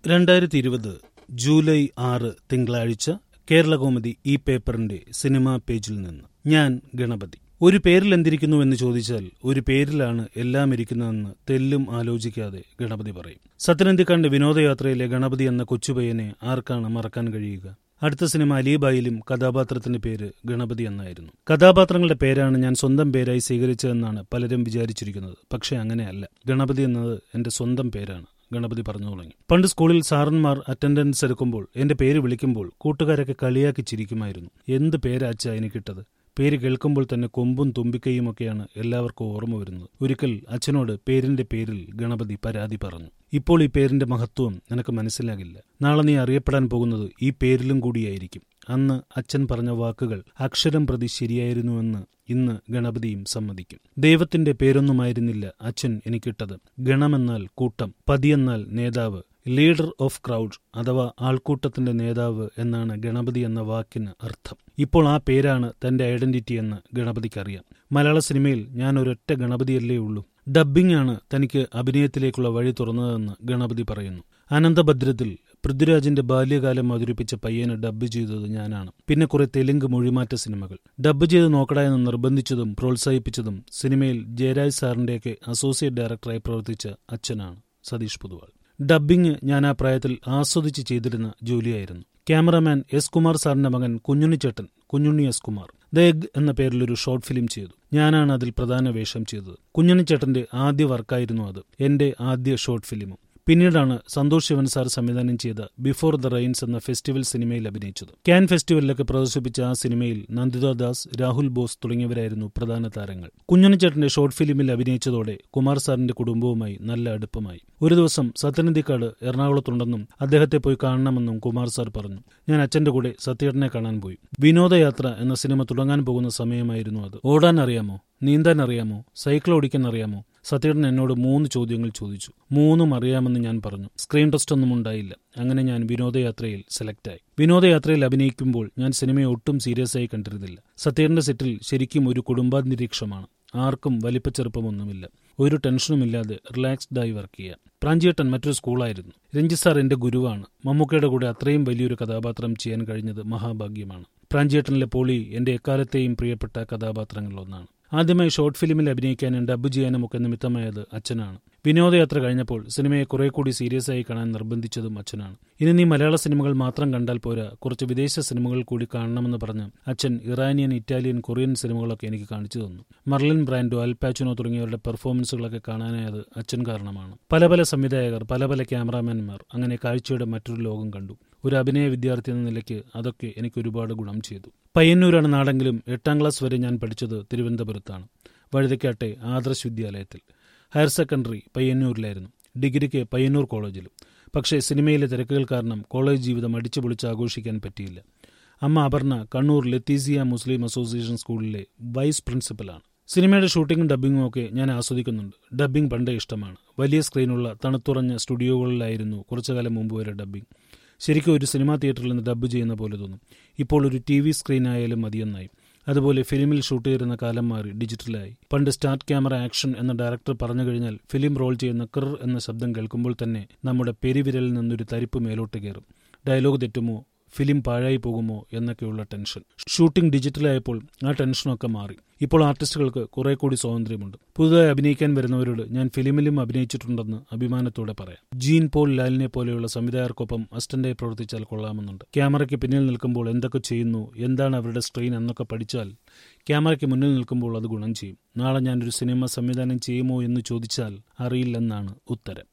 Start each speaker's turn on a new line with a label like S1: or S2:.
S1: രണ്ടായിരത്തി ഇരുപത് ജൂലൈ ആറ് തിങ്കളാഴ്ച കേരളകൗമുദി ഈ പേപ്പറിന്റെ സിനിമാ പേജിൽ നിന്ന് ഞാൻ ഗണപതി ഒരു പേരിൽ എന്തിരിക്കുന്നു എന്ന് ചോദിച്ചാൽ ഒരു പേരിലാണ് എല്ലാം ഇരിക്കുന്നതെന്ന് തെല്ലും ആലോചിക്കാതെ ഗണപതി പറയും സത്യനന്ദിക്കാന്റെ വിനോദയാത്രയിലെ ഗണപതി എന്ന കൊച്ചുപയ്യനെ ആർക്കാണ് മറക്കാൻ കഴിയുക അടുത്ത സിനിമ അലീബായിലും കഥാപാത്രത്തിന്റെ പേര് ഗണപതി എന്നായിരുന്നു കഥാപാത്രങ്ങളുടെ പേരാണ് ഞാൻ സ്വന്തം പേരായി സ്വീകരിച്ചതെന്നാണ് പലരും വിചാരിച്ചിരിക്കുന്നത് പക്ഷെ അങ്ങനെയല്ല ഗണപതി എന്നത് എന്റെ സ്വന്തം പേരാണ് ഗണപതി പറഞ്ഞു തുടങ്ങി പണ്ട് സ്കൂളിൽ സാറന്മാർ അറ്റൻഡൻസ് എടുക്കുമ്പോൾ എന്റെ പേര് വിളിക്കുമ്പോൾ കൂട്ടുകാരൊക്കെ കളിയാക്കി ചിരിക്കുമായിരുന്നു എന്ത് പേരാച്ചാ എനിക്കിട്ടത് പേര് കേൾക്കുമ്പോൾ തന്നെ കൊമ്പും തുമ്പിക്കൈയുമൊക്കെയാണ് എല്ലാവർക്കും ഓർമ്മ വരുന്നത് ഒരിക്കൽ അച്ഛനോട് പേരിന്റെ പേരിൽ ഗണപതി പരാതി പറഞ്ഞു ഇപ്പോൾ ഈ പേരിന്റെ മഹത്വം നിനക്ക് മനസ്സിലാകില്ല നാളെ നീ അറിയപ്പെടാൻ പോകുന്നത് ഈ പേരിലും കൂടിയായിരിക്കും അന്ന് അച്ഛൻ പറഞ്ഞ വാക്കുകൾ അക്ഷരം പ്രതി ശരിയായിരുന്നുവെന്ന് ഇന്ന് ഗണപതിയും സമ്മതിക്കും ദൈവത്തിന്റെ പേരൊന്നുമായിരുന്നില്ല അച്ഛൻ എനിക്കിട്ടത് ഗണമെന്നാൽ കൂട്ടം പതിയെന്നാൽ നേതാവ് ലീഡർ ഓഫ് ക്രൗഡ് അഥവാ ആൾക്കൂട്ടത്തിന്റെ നേതാവ് എന്നാണ് ഗണപതി എന്ന വാക്കിന് അർത്ഥം ഇപ്പോൾ ആ പേരാണ് തന്റെ ഐഡന്റിറ്റി എന്ന് ഗണപതിക്കറിയാം മലയാള സിനിമയിൽ ഞാൻ ഒരൊറ്റ ഗണപതിയല്ലേ ഉള്ളൂ ഡബ്ബിംഗ് ആണ് തനിക്ക് അഭിനയത്തിലേക്കുള്ള വഴി തുറന്നതെന്ന് ഗണപതി പറയുന്നു അനന്തഭദ്രത്തിൽ പൃഥ്വിരാജിന്റെ ബാല്യകാലം അവതരിപ്പിച്ച പയ്യനെ ഡബ്ബ് ചെയ്തത് ഞാനാണ് പിന്നെ കുറെ തെലുങ്ക് മൊഴിമാറ്റ സിനിമകൾ ഡബ്ബ് ചെയ്ത് നോക്കട എന്ന് നിർബന്ധിച്ചതും പ്രോത്സാഹിപ്പിച്ചതും സിനിമയിൽ ജയരാജ് സാറിന്റെയൊക്കെ അസോസിയേറ്റ് ഡയറക്ടറായി പ്രവർത്തിച്ച അച്ഛനാണ് സതീഷ് പൊതുവാൾ ഡബ്ബിംഗ് ഞാൻ ആ പ്രായത്തിൽ ആസ്വദിച്ച് ചെയ്തിരുന്ന ജോലിയായിരുന്നു ക്യാമറമാൻ എസ് കുമാർ സാറിന്റെ മകൻ കുഞ്ഞുണ്ണിച്ചേട്ടൻ Kunjunni S Kumar the egg എന്ന പേരിൽ ഒരു ഷോർട്ട് ഫിലിം ചെയ്തു ഞാനാണ് അതിൽ പ്രധാന വേഷം ചെയ്തത് കുഞ്ഞുണ്ണിച്ചേട്ടന്റെ ആദ്യ വർക്കായിരുന്നു അത് എന്റെ ആദ്യ ഷോർട്ട് ഫിലിമും പിന്നീടാണ് സന്തോഷ് ശിവൻ സാർ സംവിധാനം ചെയ്ത ബിഫോർ ദ റെയിൻസ് എന്ന ഫെസ്റ്റിവൽ സിനിമയിൽ അഭിനയിച്ചത് ക്യാൻ ഫെസ്റ്റിവലിലൊക്കെ പ്രദർശിപ്പിച്ച ആ സിനിമയിൽ നന്ദിത ദാസ് രാഹുൽ ബോസ് തുടങ്ങിയവരായിരുന്നു പ്രധാന താരങ്ങൾ കുഞ്ഞുണ്ണിച്ചേട്ടന്റെ ഷോർട്ട് ഫിലിമിൽ അഭിനയിച്ചതോടെ കുമാർ സാറിന്റെ കുടുംബവുമായി നല്ല അടുപ്പമായി ഒരു ദിവസം സത്യനന്ദിക്കാട് എറണാകുളത്തുണ്ടെന്നും അദ്ദേഹത്തെ പോയി കാണണമെന്നും കുമാർ സാർ പറഞ്ഞു ഞാൻ അച്ഛന്റെ കൂടെ സത്യേട്ടനെ കാണാൻ പോയി വിനോദയാത്ര എന്ന സിനിമ തുടങ്ങാൻ പോകുന്ന സമയമായിരുന്നു അത് ഓടാൻ അറിയാമോ നീന്താൻ അറിയാമോ സൈക്കിൾ ഓടിക്കാൻ അറിയാമോ സത്യേട്ടൻ എന്നോട് മൂന്ന് ചോദ്യങ്ങൾ ചോദിച്ചു മൂന്നും അറിയാമെന്ന് ഞാൻ പറഞ്ഞു സ്ക്രീൻ ടെസ്റ്റ് ഒന്നും ഉണ്ടായില്ല അങ്ങനെ ഞാൻ വിനോദയാത്രയിൽ സെലക്ടായി വിനോദയാത്രയിൽ അഭിനയിക്കുമ്പോൾ ഞാൻ സിനിമയെ ഒട്ടും സീരിയസ് ആയി കണ്ടിരുന്നില്ല സത്യേട്ടന്റെ സെറ്റിൽ ശരിക്കും ഒരു കുടുംബാന്തരീക്ഷമാണ് ആർക്കും വലിപ്പച്ചെറുപ്പമൊന്നുമില്ല ഒരു ടെൻഷനുമില്ലാതെ റിലാക്സ്ഡ് ആയി വർക്ക് ചെയ്യാം പ്രാഞ്ചിയേട്ടൻ മറ്റൊരു സ്കൂളായിരുന്നു രഞ്ജിത് സാർ എന്റെ ഗുരുവാണ് മമ്മൂക്കയുടെ കൂടെ അത്രയും വലിയൊരു കഥാപാത്രം ചെയ്യാൻ കഴിഞ്ഞത് മഹാഭാഗ്യമാണ് പ്രാഞ്ചിയേട്ടനിലെ പോളി എന്റെ എക്കാലത്തെയും പ്രിയപ്പെട്ട കഥാപാത്രങ്ങളിലൊന്നാണ് ആദ്യമായി ഷോർട്ട് ഫിലിമിൽ അഭിനയിക്കാനും ഡബ് ചെയ്യാനും ഒക്കെ നിമിത്തമായത് അച്ഛനാണ് വിനോദയാത്ര കഴിഞ്ഞപ്പോൾ സിനിമയെ കുറെ കൂടി സീരിയസ് ആയി കാണാൻ നിർബന്ധിച്ചതും അച്ഛനാണ് ഇനി നീ മലയാള സിനിമകൾ മാത്രം കണ്ടാൽ പോരാ കുറച്ച് വിദേശ സിനിമകൾ കൂടി കാണണമെന്ന് പറഞ്ഞ് അച്ഛൻ ഇറാനിയൻ ഇറ്റാലിയൻ കൊറിയൻ സിനിമകളൊക്കെ എനിക്ക് കാണിച്ചു തന്നു മർലിൻ ബ്രാൻഡോ അൽപാച്ചിനോ തുടങ്ങിയവരുടെ പെർഫോമൻസുകളൊക്കെ കാണാനായത് അച്ഛൻ കാരണമാണ് പല പല സംവിധായകർ പല പല ക്യാമറാമാൻമാർ അങ്ങനെ കാഴ്ചയുടെ മറ്റൊരു ലോകം കണ്ടു ഒരു അഭിനയ വിദ്യാർത്ഥി എന്ന നിലയ്ക്ക് അതൊക്കെ എനിക്ക് ഒരുപാട് ഗുണം ചെയ്തു പയ്യന്നൂരാണ് നാടെങ്കിലും എട്ടാം ക്ലാസ് വരെ ഞാൻ പഠിച്ചത് തിരുവനന്തപുരത്താണ് വഴുതക്കാട്ടെ ആദർശ് വിദ്യാലയത്തിൽ ഹയർ സെക്കൻഡറി പയ്യന്നൂരിലായിരുന്നു ഡിഗ്രിക്ക് പയ്യന്നൂർ കോളേജിലും പക്ഷേ സിനിമയിലെ തിരക്കുകൾ കാരണം കോളേജ് ജീവിതം അടിച്ചു പൊളിച്ച് ആഘോഷിക്കാൻ പറ്റിയില്ല അമ്മ അപർണ കണ്ണൂർ ലത്തീസിയ മുസ്ലിം അസോസിയേഷൻ സ്കൂളിലെ വൈസ് പ്രിൻസിപ്പലാണ് സിനിമയുടെ ഷൂട്ടിങ്ങും ഡബ്ബിങ്ങും ഒക്കെ ഞാൻ ആസ്വദിക്കുന്നുണ്ട് ഡബ്ബിംഗ് പണ്ടേ ഇഷ്ടമാണ് വലിയ സ്ക്രീനുള്ള തണുത്തുറഞ്ഞ സ്റ്റുഡിയോകളിലായിരുന്നു കുറച്ചുകാലം മുമ്പ് വരെ ഡബ്ബിംഗ് ശരിക്കും ഒരു സിനിമാ തിയേറ്ററിൽ നിന്ന് ഡബ്ബ് ചെയ്യുന്ന പോലെ തോന്നും ഇപ്പോൾ ഒരു ടി വി സ്ക്രീനായാലും മതിയെന്നായി അതുപോലെ ഫിലിമിൽ ഷൂട്ട് ചെയ്യുന്ന കാലം മാറി ഡിജിറ്റലായി പണ്ട് സ്റ്റാർട്ട് ക്യാമറ ആക്ഷൻ എന്ന ഡയറക്ടർ പറഞ്ഞു കഴിഞ്ഞാൽ ഫിലിം റോൾ ചെയ്യുന്ന കിർ എന്ന ശബ്ദം കേൾക്കുമ്പോൾ തന്നെ നമ്മുടെ പെരുവിരലിൽ നിന്നൊരു തരിപ്പ് മേലോട്ട് കയറും ഡയലോഗ് തെറ്റുമോ ഫിലിം പാഴായി പോകുമോ എന്നൊക്കെയുള്ള ടെൻഷൻ ഷൂട്ടിംഗ് ഡിജിറ്റലായപ്പോൾ ആ ടെൻഷനൊക്കെ മാറി ഇപ്പോൾ ആർട്ടിസ്റ്റുകൾക്ക് കുറെ കൂടി സ്വാതന്ത്ര്യമുണ്ട് പുതുതായി അഭിനയിക്കാൻ വരുന്നവരോട് ഞാൻ ഫിലിമിലും അഭിനയിച്ചിട്ടുണ്ടെന്ന് അഭിമാനത്തോടെ പറയാം ജീൻ പോൾ ലാലിനെ പോലെയുള്ള സംവിധായകർക്കൊപ്പം അസിസ്റ്റന്റായി പ്രവർത്തിച്ചാൽ കൊള്ളാമെന്നുണ്ട് ക്യാമറയ്ക്ക് പിന്നിൽ നിൽക്കുമ്പോൾ എന്തൊക്കെ ചെയ്യുന്നു എന്താണ് അവരുടെ സ്ട്രെയിൻ എന്നൊക്കെ പഠിച്ചാൽ ക്യാമറയ്ക്ക് മുന്നിൽ നിൽക്കുമ്പോൾ അത് ഗുണം ചെയ്യും നാളെ ഞാനൊരു സിനിമ സംവിധാനം ചെയ്യുമോ എന്ന് ചോദിച്ചാൽ അറിയില്ലെന്നാണ് ഉത്തരം